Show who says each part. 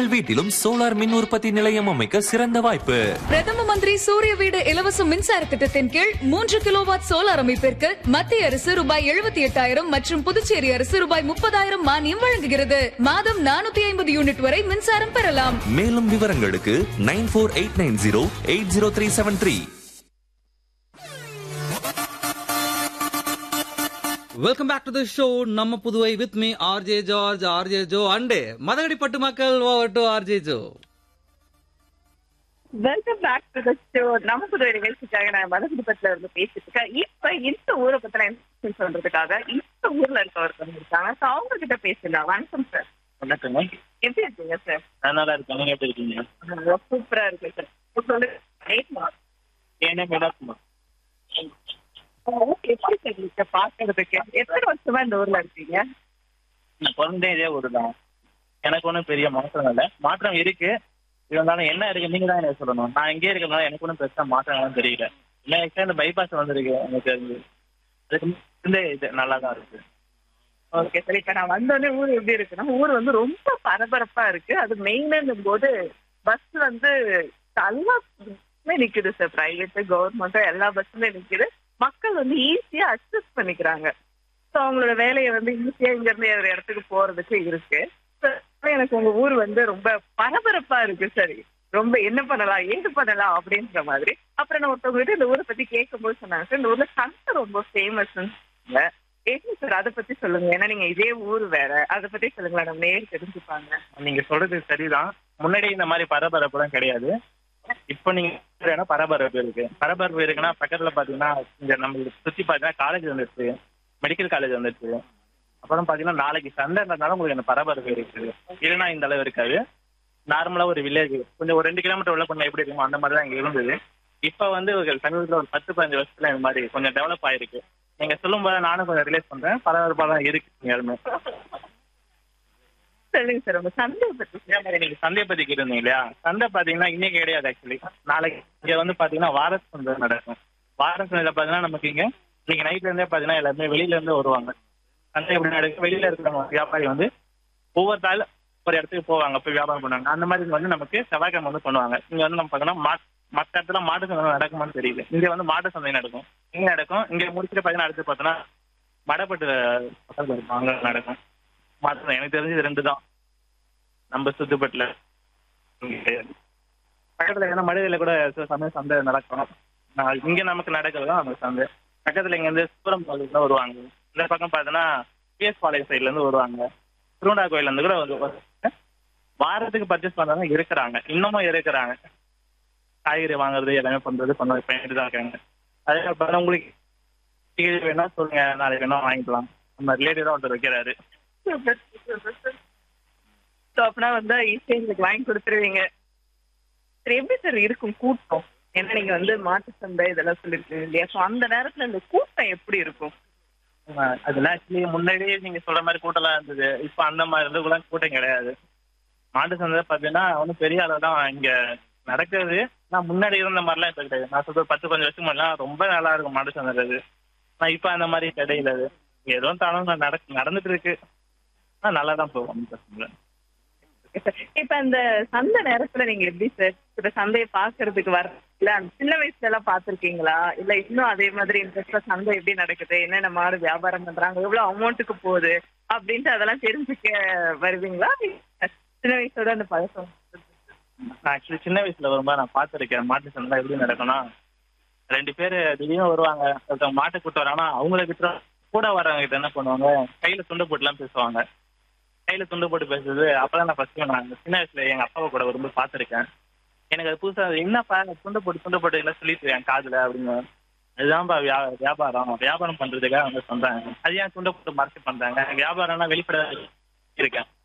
Speaker 1: உங்கள் வீட்டிலும் சோலார் மின் உற்பத்தி நிலையம் அமைக்க சிறந்த வாய்ப்பு
Speaker 2: பிரதம மந்திரி சூரிய வீடு இலவச மின்சார திட்டத்தின் கீழ் மூன்று கிலோவாட் சோலார் அமைப்பிற்கு மத்திய அரசு ரூபாய் எழுபத்தி எட்டாயிரம் மற்றும் புதுச்சேரி அரசு ரூபாய் முப்பதாயிரம் மானியம் வழங்குகிறது மாதம் நானூத்தி ஐம்பது யூனிட் வரை மின்சாரம் பெறலாம்
Speaker 1: மேலும் விவரங்களுக்கு nine four eight nine zero eight zero three seven three
Speaker 3: welcome back to the show நம்ம Puduvai with me RJ George RJ Jo and Madagadipattu மக்கள் over to RJ Jo
Speaker 4: welcome back to the show நம்ம புதுவை நிகழ்ச்சிக்காக நான் மதகுடிப்பத்துல இருந்து பேசிட்டு இருக்கேன் இப்ப இந்த ஊரை பத்தின இன்ஃபர்மேஷன் சொல்றதுக்காக இந்த ஊர்ல இருக்கவருக்கு வந்திருக்காங்க ஸோ அவங்க கிட்ட பேசலாம் வணக்கம் சார்
Speaker 5: வணக்கங்க
Speaker 4: எப்படி இருக்கீங்க சார்
Speaker 5: நான் நல்லா இருக்கேன் நீங்க எப்படி இருக்கீங்க
Speaker 4: சூப்பரா இருக்கு சார் இப்ப சொல்லுங்க
Speaker 5: ஏன்னா மேடாக்குமா
Speaker 4: ஓகே எப்படி சார் இருக்கு பாக்குறதுக்கு எத்தனை வருஷமா இந்த ஊர்ல இருக்கீங்க
Speaker 5: நான் பிறந்தே இதே ஊர் தான் எனக்கு ஒன்றும் பெரிய மாற்றம் இல்லை மாற்றம் இருக்கு இருந்தாலும் என்ன இருக்கு நீங்க தான் எனக்கு சொல்லணும் நான் இங்கே இருக்கிறதுனால எனக்கு ஒன்றும் பெருசா மாற்றம்லாம் தெரியல என்ன எக்ஸ்ட்ரா இந்த பைபாஸ் வந்திருக்கு எனக்கு தெரிஞ்சு அதுக்கு முன்னே இது நல்லா தான் இருக்கு
Speaker 4: ஓகே சார் இப்ப நான் வந்தோடனே ஊர் எப்படி இருக்குன்னா ஊர் வந்து ரொம்ப பரபரப்பா இருக்கு அது மெயினுங்கும் போது பஸ் வந்து எல்லா பஸ்ஸுமே நிக்குது சார் பிரைவேட் கவர்மெண்ட் எல்லா பஸ்ஸுமே நிக்குது மக்கள் வந்து ஈஸியா அக்சஸ் பண்ணிக்கிறாங்க ஸோ அவங்களோட வேலையை வந்து ஈஸியா இங்க இருந்து ஒரு இடத்துக்கு போறதுக்கு இருக்கு So, எனக்கு உங்க ஊர் வந்து ரொம்ப பரபரப்பா இருக்கு சரி ரொம்ப என்ன பண்ணலாம் ஏது பண்ணலாம் அப்படின்ற மாதிரி அப்புறம் நான் ஒருத்தவங்க கிட்ட இந்த ஊரை பத்தி கேட்கும்போது சொன்னாங்க சார் இந்த ஊர்ல சந்தை ரொம்ப ஃபேமஸ் எப்படி சார் அதை பத்தி சொல்லுங்க ஏன்னா நீங்க இதே ஊர் வேற அதை பத்தி சொல்லுங்களேன் நம்ம நேர் தெரிஞ்சுப்பாங்க
Speaker 5: நீங்க சொல்றது சரிதான் முன்னாடி இந்த மாதிரி பரபரப்புலாம் கிடையாது இப்போ நீங்க சொல்றீங்கன்னா பரபரப்பு இருக்கு பரபரப்பு இருக்குன்னா பக்கத்துல பாத்தீங்கன்னா இங்க நம்மளுக்கு சுத்தி பாத்தீங்கன்னா காலேஜ் வந்துருச்சு மெடிக்கல் காலேஜ் வந்துருச்சு அப்புறம் பாத்தீங்கன்னா நாளைக்கு சண்டைன்றதுனால உங்களுக்கு இந்த பரபரப்பு இருக்கு இல்லைன்னா இந்த அளவு இருக்காது நார்மலா ஒரு வில்லேஜ் கொஞ்சம் ஒரு ரெண்டு கிலோமீட்டர் உள்ள பண்ண எப்படி இருக்குமோ அந்த மாதிரி தான் இங்க இருந்தது இப்ப வந்து ஒரு சமீபத்துல ஒரு பத்து பதினஞ்சு வருஷத்துல இந்த மாதிரி கொஞ்சம் டெவலப் ஆயிருக்கு நீங்க சொல்லும் போது நானும் கொஞ்சம் ரிலேட் பண்றேன் பரபரப்பா தான் இருக்கு இங்க
Speaker 4: சொல்லுங்க சார் உங்க சந்தையை பத்தி
Speaker 5: இதே மாதிரி நீங்க சந்தையை பத்தி கேட்டிருந்தீங்க இல்லையா சந்தை பாத்தீங்கன்னா இன்னைக்கு கிடையாது ஆக்சுவலி நாளைக்கு இங்க வந்து பாத்தீங்கன்னா வார சந்தை நடக்கும் வார சந்தையில பாத்தீங்கன்னா நமக்கு இங்க இன்னைக்கு நைட்ல இருந்தே பாத்தீங்கன்னா எல்லாருமே வெளியில இருந்து வருவாங்க சந்தை எப்படி நடக்கும் வெளியில இருக்கிறவங்க வியாபாரி வந்து ஒவ்வொரு நாள் ஒரு இடத்துக்கு போவாங்க போய் வியாபாரம் பண்ணுவாங்க அந்த மாதிரி இங்க வந்து நமக்கு செவ்வாய்க்கிழமை வந்து பண்ணுவாங்க இங்க வந்து நம்ம பாத்தீங்கன்னா மா மற்ற இடத்துல மாட்டு சந்தை நடக்குமான்னு தெரியல இங்க வந்து மாட்டு சந்தை நடக்கும் இங்க நடக்கும் இங்க முடிச்சுட்டு பாத்தீங்கன்னா அடுத்து பார்த்தோன்னா மடப்பட்டு பக்கத்துல இருக்கும் அங்க நடக்கும் மாட்டு சந்தை எனக்கு தெரிஞ்சது ரெண்டு தான் நம்ம சுத்துப்பட்டுல பக்கத்துல ஏன்னா மடுவையில கூட சில சமயம் சந்தை நடக்கும் நான் இங்க நமக்கு நடக்கிறது தான் அந்த சந்தை பக்கத்துல இங்க இருந்து சூரம் கோயிலுக்கு வருவாங்க இந்த பக்கம் பார்த்தோன்னா பிஎஸ் பாளையம் சைட்ல இருந்து வருவாங்க திருவண்ணா கோயில்ல இருந்து கூட வருவாங்க வாரத்துக்கு பர்ச்சேஸ் பண்றவங்க இருக்கிறாங்க இன்னமும் இருக்கிறாங்க காய்கறி வாங்குறது எல்லாமே பண்றது பண்ண பண்ணிட்டு தான் இருக்காங்க அதே மாதிரி பார்த்தா உங்களுக்கு டிக்கெட் வேணா சொல்லுங்க நாளைக்கு வேணா வாங்கிக்கலாம் நம்ம ரிலேட்டிவ் தான் ஒருத்தர் வைக்கிறாரு
Speaker 4: ஸோ அப்படின்னா வந்து ஈஸியா எங்களுக்கு வாங்கி கொடுத்துருவீங்க சரி எப்படி சார் இருக்கும் கூட்டம் ஏன்னா நீங்க வந்து மாட்டு சந்தை இதெல்லாம் சொல்லிருக்கீங்க இல்லையா ஸோ அந்த நேரத்துல இந்த கூட்டம் எப்படி இருக்கும்
Speaker 5: ஆஹ் அதெல்லாம் ஆக்சுவலி முன்னாடியே நீங்க சொல்ற மாதிரி கூட்டம்லாம் இருந்தது இப்ப அந்த மாதிரி இருந்ததுக்குலாம் கூட்டம் கிடையாது மாட்டு சந்தை பாத்தீங்கன்னா ஒன்றும் பெரிய அளவு தான் இங்க நடக்குது நான் முன்னாடி இருந்த மாதிரிலாம் இப்ப கிடையாது நான் சொல்ற பத்து கொஞ்சம் வருஷம் முன்னாடிலாம் ரொம்ப நல்லா இருக்கும் மாட்டு சந்தை இது நான் இப்ப அந்த மாதிரி கிடையாது அது ஏதோ தானும் நடக்கு நடந்துட்டு இருக்கு ஆனா நல்லா தான் போகும் ஒண்ணும் பிரச்சனை இல்லை.
Speaker 4: இப்ப அந்த சந்தை நேரத்துல நீங்க எப்படி சார் இந்த சந்தையை பாக்குறதுக்கு வர இல்ல அந்த சின்ன வயசுல எல்லாம் பாத்திருக்கீங்களா இல்ல இன்னும் அதே மாதிரி இன்ட்ரெஸ்டா சந்தை எப்படி நடக்குது என்னென்ன மாடு வியாபாரம் பண்றாங்க எவ்வளவு அமௌண்ட்டுக்கு போகுது அப்படின்ட்டு அதெல்லாம் தெரிஞ்சுக்க வருவீங்களா இல்ல சின்ன வயசோட அந்த பழக்கம்
Speaker 5: நான் ஆக்சுவலி சின்ன வயசுல வரும்போது நான் பார்த்துருக்கேன் மாட்டு சந்தை எப்படி நடக்கும்னா ரெண்டு பேர் திடீர்னு வருவாங்க ஒருத்தவங்க மாட்டை கூட்டு வராங்கன்னா அவங்கள விட்டு கூட வரவங்க கிட்ட என்ன பண்ணுவாங்க கையில துண்டு போட்டுலாம் பேசுவாங்க கையில துண்டு போட்டு பேசுறது அப்பதான் நான் ஃபர்ஸ்ட் நான் சின்ன வயசுல எங்க அப்பாவை கூட வரும்போது பார்த்துருக்கேன் எனக்கு அது புதுசா என்னப்பா துண்டு போட்டு துண்டு போட்டு எல்லாம் சொல்லிட்டு என் காதுல அப்படின்னு அதுதான்ப்பா வியா வியாபாரம் வியாபாரம் பண்றதுக்காக வந்து சொல்றாங்க அது ஏன் துண்டை போட்டு மறைச்சு பண்றாங்க வியாபாரம்னா வெளிப்பட இருக்கேன்